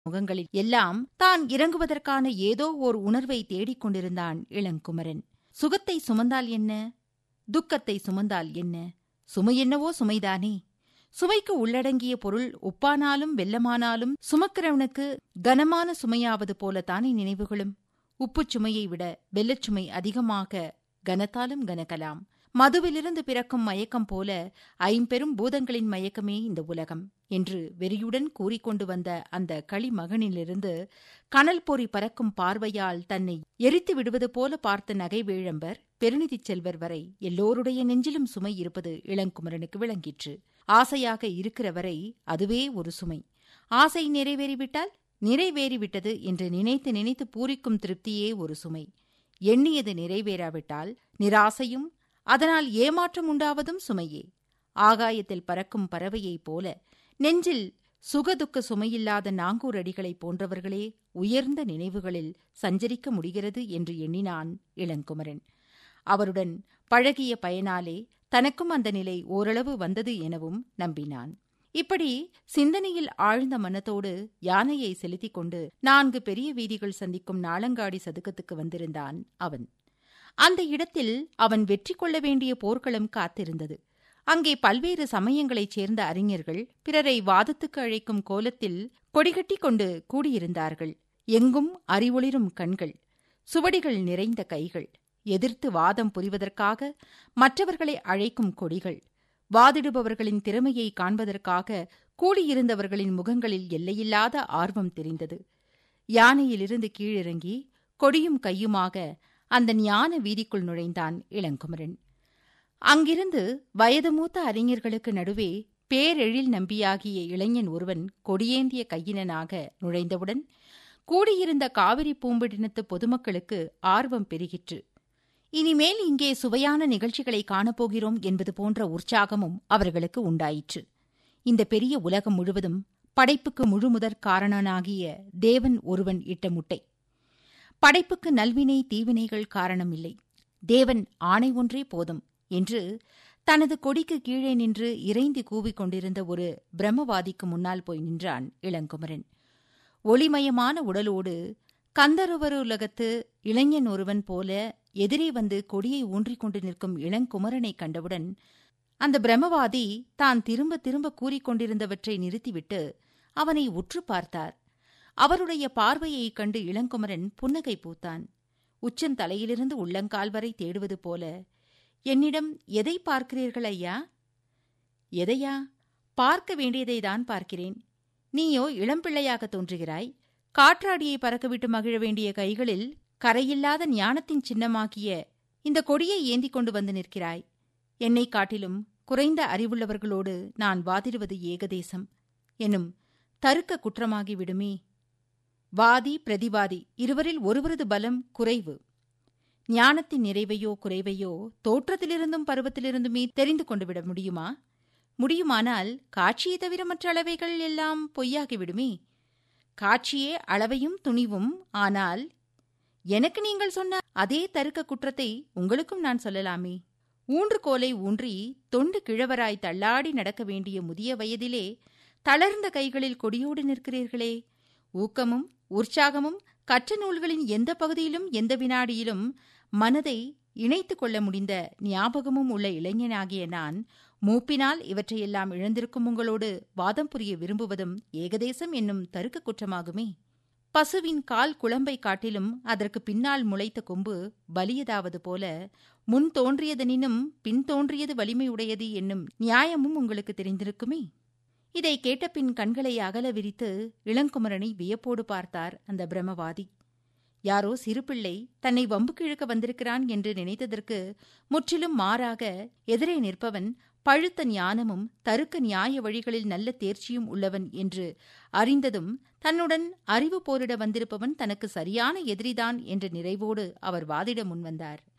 முகங்களில் எல்லாம் தான் இறங்குவதற்கான ஏதோ ஓர் உணர்வை தேடிக் கொண்டிருந்தான் இளங்குமரன் சுகத்தை சுமந்தால் என்ன துக்கத்தை சுமந்தால் என்ன சுமை என்னவோ சுமைதானே சுமைக்கு உள்ளடங்கிய பொருள் உப்பானாலும் வெல்லமானாலும் சுமக்கிறவனுக்கு கனமான சுமையாவது போலத்தானே நினைவுகளும் உப்புச் சுமையை விட வெள்ளச் சுமை அதிகமாக கனத்தாலும் கனக்கலாம் மதுவிலிருந்து பிறக்கும் மயக்கம் போல ஐம்பெரும் பூதங்களின் மயக்கமே இந்த உலகம் என்று வெறியுடன் கூறிக்கொண்டு வந்த அந்த களிமகனிலிருந்து கனல் பொறி பறக்கும் பார்வையால் தன்னை எரித்து விடுவது போல பார்த்த நகை வேழம்பர் பெருநிதிச் செல்வர் வரை எல்லோருடைய நெஞ்சிலும் சுமை இருப்பது இளங்குமரனுக்கு விளங்கிற்று ஆசையாக இருக்கிற வரை அதுவே ஒரு சுமை ஆசை நிறைவேறிவிட்டால் நிறைவேறிவிட்டது என்று நினைத்து நினைத்து பூரிக்கும் திருப்தியே ஒரு சுமை எண்ணியது நிறைவேறாவிட்டால் நிராசையும் அதனால் ஏமாற்றம் உண்டாவதும் சுமையே ஆகாயத்தில் பறக்கும் பறவையைப் போல நெஞ்சில் சுகதுக்க சுமையில்லாத நாங்கூர் அடிகளைப் போன்றவர்களே உயர்ந்த நினைவுகளில் சஞ்சரிக்க முடிகிறது என்று எண்ணினான் இளங்குமரன் அவருடன் பழகிய பயனாலே தனக்கும் அந்த நிலை ஓரளவு வந்தது எனவும் நம்பினான் இப்படி சிந்தனையில் ஆழ்ந்த மனத்தோடு யானையை செலுத்திக் கொண்டு நான்கு பெரிய வீதிகள் சந்திக்கும் நாளங்காடி சதுக்கத்துக்கு வந்திருந்தான் அவன் அந்த இடத்தில் அவன் வெற்றி கொள்ள வேண்டிய போர்க்களம் காத்திருந்தது அங்கே பல்வேறு சமயங்களைச் சேர்ந்த அறிஞர்கள் பிறரை வாதத்துக்கு அழைக்கும் கோலத்தில் கொடிகட்டி கொண்டு கூடியிருந்தார்கள் எங்கும் அறிவொளிரும் கண்கள் சுவடிகள் நிறைந்த கைகள் எதிர்த்து வாதம் புரிவதற்காக மற்றவர்களை அழைக்கும் கொடிகள் வாதிடுபவர்களின் திறமையை காண்பதற்காக கூடியிருந்தவர்களின் முகங்களில் எல்லையில்லாத ஆர்வம் தெரிந்தது யானையிலிருந்து கீழிறங்கி கொடியும் கையுமாக அந்த ஞான வீதிக்குள் நுழைந்தான் இளங்குமரன் அங்கிருந்து வயது மூத்த அறிஞர்களுக்கு நடுவே பேரெழில் நம்பியாகிய இளைஞன் ஒருவன் கொடியேந்திய கையினனாக நுழைந்தவுடன் கூடியிருந்த காவிரி பூம்பிடினத்து பொதுமக்களுக்கு ஆர்வம் பெருகிற்று இனிமேல் இங்கே சுவையான நிகழ்ச்சிகளை காணப்போகிறோம் என்பது போன்ற உற்சாகமும் அவர்களுக்கு உண்டாயிற்று இந்த பெரிய உலகம் முழுவதும் படைப்புக்கு முழுமுதற் காரணனாகிய தேவன் ஒருவன் இட்ட முட்டை படைப்புக்கு நல்வினை தீவினைகள் காரணமில்லை தேவன் ஆணை ஒன்றே போதும் என்று தனது கொடிக்கு கீழே நின்று இறைந்து கூவிக் கொண்டிருந்த ஒரு பிரம்மவாதிக்கு முன்னால் போய் நின்றான் இளங்குமரன் ஒளிமயமான உடலோடு கந்தருவருலகத்து இளைஞன் ஒருவன் போல எதிரே வந்து கொடியை ஊன்றிக் கொண்டு நிற்கும் இளங்குமரனை கண்டவுடன் அந்த பிரம்மவாதி தான் திரும்ப திரும்ப கூறிக்கொண்டிருந்தவற்றை நிறுத்திவிட்டு அவனை உற்று பார்த்தார் அவருடைய பார்வையைக் கண்டு இளங்குமரன் புன்னகை பூத்தான் உச்சந்தலையிலிருந்து உள்ளங்கால் வரை தேடுவது போல என்னிடம் எதை பார்க்கிறீர்கள் ஐயா எதையா பார்க்க வேண்டியதை தான் பார்க்கிறேன் நீயோ இளம்பிள்ளையாக தோன்றுகிறாய் காற்றாடியை பறக்கவிட்டு மகிழ வேண்டிய கைகளில் கரையில்லாத ஞானத்தின் சின்னமாகிய இந்த கொடியை ஏந்திக் கொண்டு வந்து நிற்கிறாய் என்னை காட்டிலும் குறைந்த அறிவுள்ளவர்களோடு நான் வாதிடுவது ஏகதேசம் எனும் தருக்க குற்றமாகி விடுமே வாதி பிரதிவாதி இருவரில் ஒருவரது பலம் குறைவு ஞானத்தின் நிறைவையோ குறைவையோ தோற்றத்திலிருந்தும் பருவத்திலிருந்துமே தெரிந்து கொண்டு விட முடியுமா முடியுமானால் காட்சியை தவிர மற்ற அளவைகள் எல்லாம் பொய்யாகிவிடுமே காட்சியே அளவையும் துணிவும் ஆனால் எனக்கு நீங்கள் சொன்ன அதே தருக்க குற்றத்தை உங்களுக்கும் நான் சொல்லலாமே ஊன்றுகோலை ஊன்றி தொண்டு கிழவராய் தள்ளாடி நடக்க வேண்டிய முதிய வயதிலே தளர்ந்த கைகளில் கொடியோடு நிற்கிறீர்களே ஊக்கமும் உற்சாகமும் கற்ற நூல்களின் எந்த பகுதியிலும் எந்த வினாடியிலும் மனதை இணைத்துக் கொள்ள முடிந்த ஞாபகமும் உள்ள இளைஞனாகிய நான் மூப்பினால் இவற்றையெல்லாம் இழந்திருக்கும் உங்களோடு வாதம் புரிய விரும்புவதும் ஏகதேசம் என்னும் தருக்க குற்றமாகுமே பசுவின் கால் குழம்பை காட்டிலும் அதற்கு பின்னால் முளைத்த கொம்பு வலியதாவது போல முன் தோன்றியதனினும் பின் தோன்றியது வலிமையுடையது என்னும் நியாயமும் உங்களுக்கு தெரிந்திருக்குமே இதை கேட்டபின் கண்களை அகல விரித்து இளங்குமரனை வியப்போடு பார்த்தார் அந்த பிரம்மவாதி யாரோ சிறுபிள்ளை தன்னை வம்புக்கு இழுக்க வந்திருக்கிறான் என்று நினைத்ததற்கு முற்றிலும் மாறாக எதிரே நிற்பவன் பழுத்த ஞானமும் தருக்க நியாய வழிகளில் நல்ல தேர்ச்சியும் உள்ளவன் என்று அறிந்ததும் தன்னுடன் அறிவு போரிட வந்திருப்பவன் தனக்கு சரியான எதிரிதான் என்ற நிறைவோடு அவர் வாதிட முன்வந்தார்